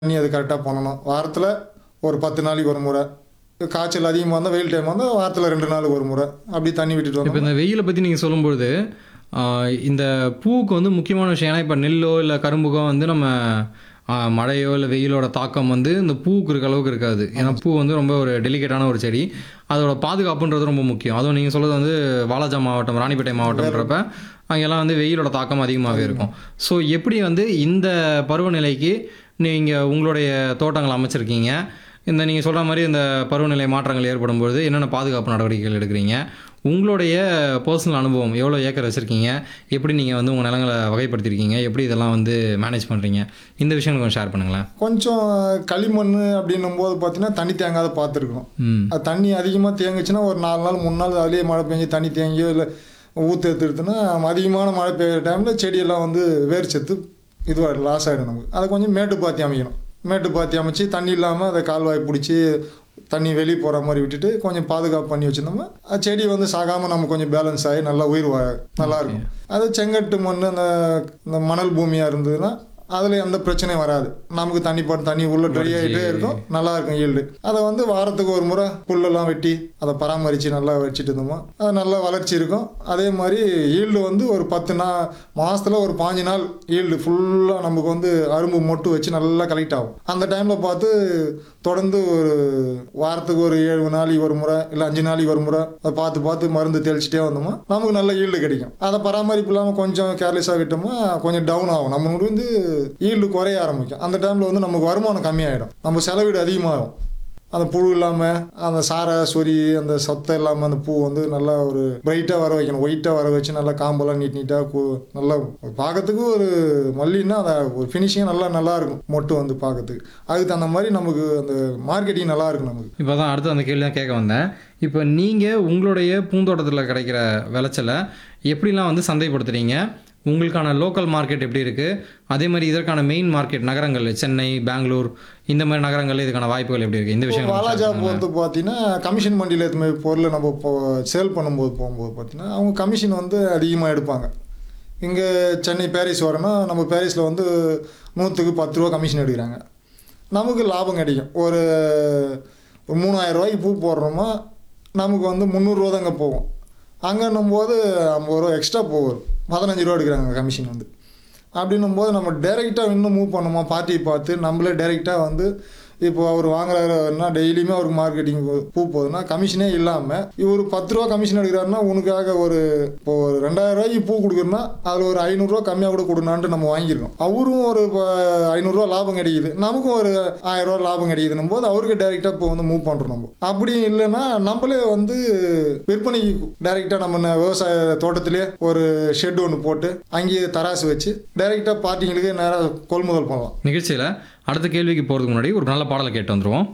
தண்ணி அது கரெக்டாக பண்ணணும் வாரத்தில் ஒரு பத்து நாளைக்கு ஒரு முறை காய்ச்சல் அதிகமாக இருந்தால் வெயில் டைம் வந்தால் வாரத்தில் ரெண்டு நாளுக்கு ஒரு முறை அப்படி தண்ணி விட்டுட்டு இப்போ வந்தோம் இந்த வெயிலை பற்றி நீங்கள் சொல்லும்பொழுது ஆஹ், இந்த பூவுக்கு வந்து முக்கியமான விஷயம் ஏன்னா இப்போ நெல்லோ இல்லை கரும்புக்கோ வந்து நம்ம ஆஹ், மழையோ இல்லை வெயிலோட தாக்கம் வந்து இந்த பூவுக்கு இருக்க அளவுக்கு இருக்காது ஏன்னா பூ வந்து ரொம்ப ஒரு டெலிகேட்டான ஒரு செடி அதோட பாதுகாப்புன்றது ரொம்ப முக்கியம் அதுவும் நீங்கள் சொல்கிறது வந்து வாலாஜா மாவட்டம் ராணிப்பேட்டை மாவட்டம்ன்றப்ப அங்கெல்லாம் வந்து வெயிலோட தாக்கம் அதிகமாகவே இருக்கும் ஸோ எப்படி வந்து இந்த பருவநிலைக்கு நீங்கள் உங்களுடைய தோட்டங்கள் அமைச்சிருக்கீங்க இந்த நீங்கள் சொல்கிற மாதிரி இந்த பருவநிலை மாற்றங்கள் ஏற்படும் பொழுது என்னென்ன பாதுகாப்பு நடவடிக்கைகள் எடுக்கிறீங்க உங்களுடைய பர்சனல் அனுபவம் எவ்வளோ ஏக்கர் வச்சுருக்கீங்க எப்படி நீங்கள் வந்து உங்கள் நிலங்களை வகைப்படுத்திருக்கீங்க எப்படி இதெல்லாம் வந்து மேனேஜ் பண்ணுறீங்க இந்த விஷயம் கொஞ்சம் ஷேர் பண்ணுங்களேன் கொஞ்சம் களிமண் அப்படின்னும் போது பார்த்தீங்கன்னா தண்ணி தேங்காத பார்த்துருக்கணும் ம் அது தண்ணி அதிகமாக தேங்குச்சுன்னா ஒரு நாலு நாள் மூணு நாள் அதுலேயே மழை பெஞ்சு தண்ணி தேங்கியோ இல்லை ஊற்று எடுத்துடுத்துன்னா அதிகமான மழை பெய்யுற டைமில் செடியெல்லாம் வந்து வேர் செத்து இதுவாக லாஸ் ஆகிடும் நமக்கு அதை கொஞ்சம் மேட்டு பாத்தி அமைக்கணும் மேட்டு பாத்தி அமைச்சு தண்ணி இல்லாமல் அதை கால்வாய் பிடிச்சி தண்ணி வெளியே போகிற மாதிரி விட்டுட்டு கொஞ்சம் பாதுகாப்பு பண்ணி வச்சுருந்தோம்னா அது செடி வந்து சாகாமல் நம்ம கொஞ்சம் பேலன்ஸ் ஆகி நல்லா உயிர் வா நல்லா இருக்கும் அது செங்கட்டு மண் அந்த இந்த மணல் பூமியாக இருந்ததுன்னா அதில் எந்த பிரச்சனையும் வராது நமக்கு தண்ணி போட்டு தண்ணி உள்ள ட்ரை ஆகிட்டே இருக்கும் நல்லா இருக்கும் ஈல்டு அதை வந்து வாரத்துக்கு ஒரு முறை புல்லெல்லாம் வெட்டி அதை பராமரித்து நல்லா வச்சுட்டு இருந்தோமா அது நல்லா வளர்ச்சி இருக்கும் அதே மாதிரி ஈல்டு வந்து ஒரு பத்து நாள் மாதத்தில் ஒரு பாஞ்சு நாள் ஈல்டு ஃபுல்லாக நமக்கு வந்து அரும்பு மொட்டு வச்சு நல்லா கலெக்ட் ஆகும் அந்த டைமில் பார்த்து தொடர்ந்து ஒரு வாரத்துக்கு ஒரு ஏழு நாளைக்கு ஒரு முறை இல்லை அஞ்சு நாளைக்கு ஒரு முறை அதை பார்த்து பார்த்து மருந்து தெளிச்சிட்டே வந்தோமா நமக்கு நல்ல ஈல்டு கிடைக்கும் அதை பராமரிப்பு இல்லாமல் கொஞ்சம் கேர்லெஸ்ஸாக விட்டோம்னா கொஞ்சம் டவுன் ஆகும் நம்ம வந்து ஈல்டு குறைய ஆரம்பிக்கும் அந்த டைமில் வந்து நமக்கு வருமானம் கம்மியாயிடும் நம்ம செலவீடு அதிகமாகும் அந்த புழு இல்லாமல் அந்த சாரை சொறி அந்த சத்தம் இல்லாமல் அந்த பூ வந்து நல்லா ஒரு பிரைட்டாக வர வைக்கணும் ஒயிட்டாக வர வச்சு நல்லா காம்பெல்லாம் நீட் நீட்டாக நல்லா பார்க்கறதுக்கு ஒரு மல்லின்னா அதை ஒரு ஃபினிஷிங் நல்லா நல்லா இருக்கும் மொட்டு வந்து பார்க்கறதுக்கு அதுக்கு தகுந்த மாதிரி நமக்கு அந்த மார்க்கெட்டிங் நல்லா இருக்கும் நமக்கு இப்போ தான் அடுத்து அந்த கேள்வி தான் கேட்க வந்தேன் இப்போ நீங்கள் உங்களுடைய பூந்தோட்டத்தில் கிடைக்கிற விளைச்சலை எப்படிலாம் வந்து சந்தைப்படுத்துறீங்க உங்களுக்கான லோக்கல் மார்க்கெட் எப்படி இருக்குது அதே மாதிரி இதற்கான மெயின் மார்க்கெட் நகரங்கள் சென்னை பெங்களூர் இந்த மாதிரி நகரங்கள்ல இதுக்கான வாய்ப்புகள் எப்படி இருக்குது இந்த விஷயம் வாலாஜா வந்து பார்த்தீங்கன்னா கமிஷன் மண்டியில் எதுவுமே பொருளை நம்ம இப்போ சேல் பண்ணும்போது போகும்போது பார்த்தீங்கன்னா அவங்க கமிஷன் வந்து அதிகமாக எடுப்பாங்க இங்கே சென்னை பாரிஸ் வரேன்னா நம்ம பாரிஸில் வந்து நூற்றுக்கு பத்து ரூபா கமிஷன் எடுக்கிறாங்க நமக்கு லாபம் கிடைக்கும் ஒரு ஒரு மூணாயிரம் ரூபாய்க்கு பூ போடுறோமா நமக்கு வந்து முந்நூறுரூவா தாங்க போகும் அங்கன்னும் போது ஐம்பது ரூபா எக்ஸ்ட்ரா போகும் பதினஞ்சு ரூபா எடுக்கிறாங்க கமிஷன் வந்து அப்படின்னும் போது நம்ம டேரெக்டாக இன்னும் மூவ் பண்ணுமா பார்ட்டியை பார்த்து நம்மளே டேரெக்டாக வந்து இப்போ அவர் வாங்குறாருன்னா டெய்லியுமே அவருக்கு மார்க்கெட்டிங் பூ போகுதுன்னா கமிஷனே இல்லாமல் இவர் பத்து ரூபா கமிஷன் எடுக்கிறாருன்னா உனக்காக ஒரு இப்போ ஒரு ரெண்டாயிரம் ரூபாய்க்கு பூ கொடுக்குறோன்னா அதில் ஒரு ஐநூறுரூவா கம்மியாக கூட கொடுனான்ட்டு நம்ம வாங்கியிருக்கோம் அவரும் ஒரு இப்போ ஐநூறுரூவா லாபம் கிடைக்குது நமக்கும் ஒரு ஆயிரம் ரூபா லாபம் கிடைக்குதுன்னும் போது அவருக்கு டேரெக்டாக இப்போ வந்து மூவ் பண்ணுறோம் நம்ம அப்படி இல்லைன்னா நம்மளே வந்து விற்பனைக்கு டேரெக்டாக நம்ம ந- விவசாய தோட்டத்திலே ஒரு ஷெட் ஒன்று போட்டு அங்கேயே தராசு வச்சு டேரெக்டாக பார்ட்டிங்களுக்கு நேராக கொள்முதல் பண்ணலாம் நிகழ்ச்சியில் அடுத்த கேள்விக்கு போகிறதுக்கு முன்னாடி ஒரு நல்ல பாடலை கேட்டு வந்துருவோம்